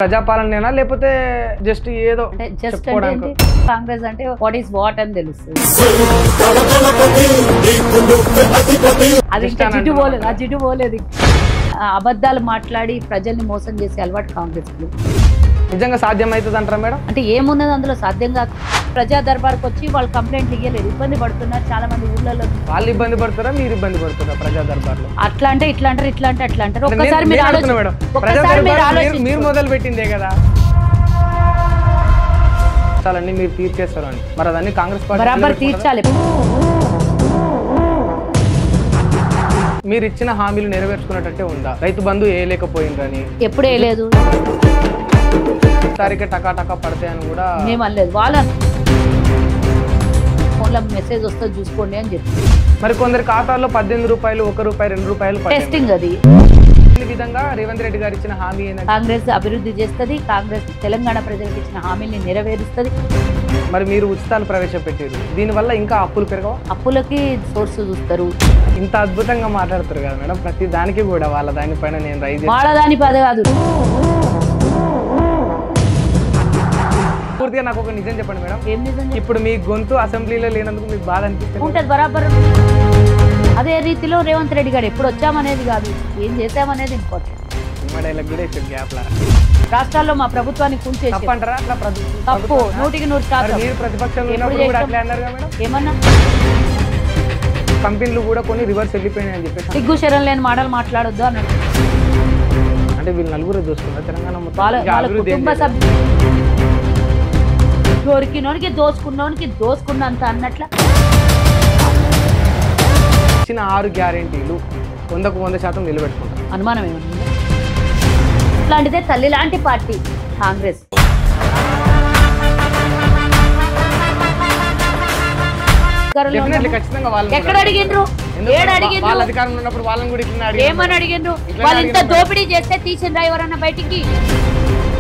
ప్రజాపాలనేనా లేకపోతే జస్ట్ ఏదో అంటే జస్ట్ అంటే చెప్పుకోవడానికి ఏంటి కాంగ్రెస్ అంటే వాట్ ఈస్ వాట్ అని తెలుస్తుంది అది ఇంకా Just అని జిడ్డు పోలేదు ఆ అంటున్నావా? జిడ్డు పోలేదు ఆ అబద్ధాలు మాట్లాడి ప్రజల్ని మోసం చేసే అలవాటు కాంగ్రెస్ కి. నిజంగా సాధ్యమవుతుంది అంటారా మేడం అంటే ఏమున్నది అందులో సాధ్యం కాదు ప్రజా దర్బార్కి వచ్చి వాళ్ళు కంప్లైంట్లు ఇవ్వలేదు ఇబ్బంది పడుతున్నారు చాలా మంది ఊర్లలో వాళ్ళు ఇబ్బంది పడతారా మీరు ఇబ్బంది పడుతారా ప్రజా దర్బార్లో అట్లా అంటే ఇట్లా అంటారు ఇట్లా అంటే అట్లా అంటారు అంటే ఒక్కసారి నేను- మీరు నేను అడుగుతున్నా ఆలోచి- మేడం ప్రజా ఒక్కసారి మీరు దర్బార్ మీరు- మీరు ఆలోచించుకోండి. మొదలు పెట్టిందే కదా చాలండి మీరు తీర్చేస్తారు అని మరి అదన్నీ కాంగ్రెస్ పార్టీ బరాబర్ నిలబెట్టుకుంటారా? తీర్చాలి మీరు ఇచ్చిన హామీలు నెరవేర్చుకున్నట్టే ఉందా రైతు బంధు వేయలేకపోయిందని ఎప్పుడే లేదు తారీఖే టకా టకా పడతాయని కూడా మేము అనలేదు వాళ్ళ ఫోన్లో మెసేజ్ వస్తే చూసుకోండి అని చెప్పి మరి కొందరి ఖాతాల్లో పద్దెనిమిది రూపాయలు ఒక రూపాయి రెండు రూపాయలు పడ్డాయి. టెస్టింగ్ అది ఈ విధంగా రేవంత్ రెడ్డి గారు ఇచ్చిన హామీ ఏంటంటే కాంగ్రెస్ అభివృద్ధి చేస్తుంది కాంగ్రెస్ తెలంగాణ ప్రజలకు ఇచ్చిన హామీల్ని నెరవేరుస్తుంది మరి మీరు ఉచితాలు ప్రవేశపెట్టారు దీనివల్ల ఇంకా అప్పులు పెరగవు అప్పులకి సోర్స్ చూస్తారు ఇంత అద్భుతంగా మాట్లాడుతారు కదా మేడం ప్రతి దానికి కూడా వాళ్ళ దానిపైన నేను రైజ్ వాళ్ళ దాని పద కాదు పూర్తిగా నాకు ఒక నిజం చెప్పండి మేడం ఏం నిజం చెప్పు. ఇప్పుడు మీ గొంతు అసెంబ్లీలో లేనందుకు మీకు బాధ అనిపిస్తుంది ఉంటది బరాబర్ అదే రీతిలో రేవంత్ రెడ్డి గారు ఎప్పుడు వచ్చామనేది కాదు ఏం చేశామనేది ఇంపార్టెంట్ సినిమా డైలాగ్ కూడా ఇచ్చారు గ్యాప్ లా రాష్ట్రాల్లో మా ప్రభుత్వాన్ని కూల్చేసి తప్పంటారా అట్లా ప్రభు- తప్పు ప్రభుత్వం- నూటికి నూరు మరి శాతం మీరు ప్రతిపక్షంలో ఎప్పుడు ఉన్నప్పుడు కూడా చేసాం? అట్లే అన్నారు కదా మేడం ఏమన్నా కంపెనీలు కూడా కొన్ని రివర్స్ వెళ్ళిపోయినాయి అని చెప్పేసి సిగ్గు శరం లేని మాటలు మాట్లాడొద్దు అన్నట్టు అంటే వీళ్ళు నలుగురు చూసుకున్నారు తెలంగాణ మొత్తం వాళ్ళ ఇంకా వాళ్ళ అభివృద్ధి ఏం కుటుంబ లేదు. సభ్యులు దొరికినోనికి దోచుకున్నోనికి దోచుకున్నంత అన్నట్ల ఇచ్చిన ఆరు గ్యారెంటీలు వందకు వంద శాతం నిలబెట్టుకుంటారు అనుమానం ఏమన్నా ఉందా? ఇట్లాంటిదే తల్లి లాంటి పార్టీ కాంగ్రెస్ అధికారంలో డెఫినెట్లీ ఉన్నాము. ఖచ్చితంగా వాళ్ళు ఎక్కడ అడిగిండ్రు ఏడు అడిగిండ్రు వాళ్ళ అధికారంలో ఉన్నప్పుడు వాళ్ళని కూడా ఇట్లా ఏమని అడిగిండ్రు ఇట్లనే వాళ్ళు ఇంత అడిగినారు. దోపిడీ చేస్తే తీసిండ్రా ఎవరన్నా బయటికి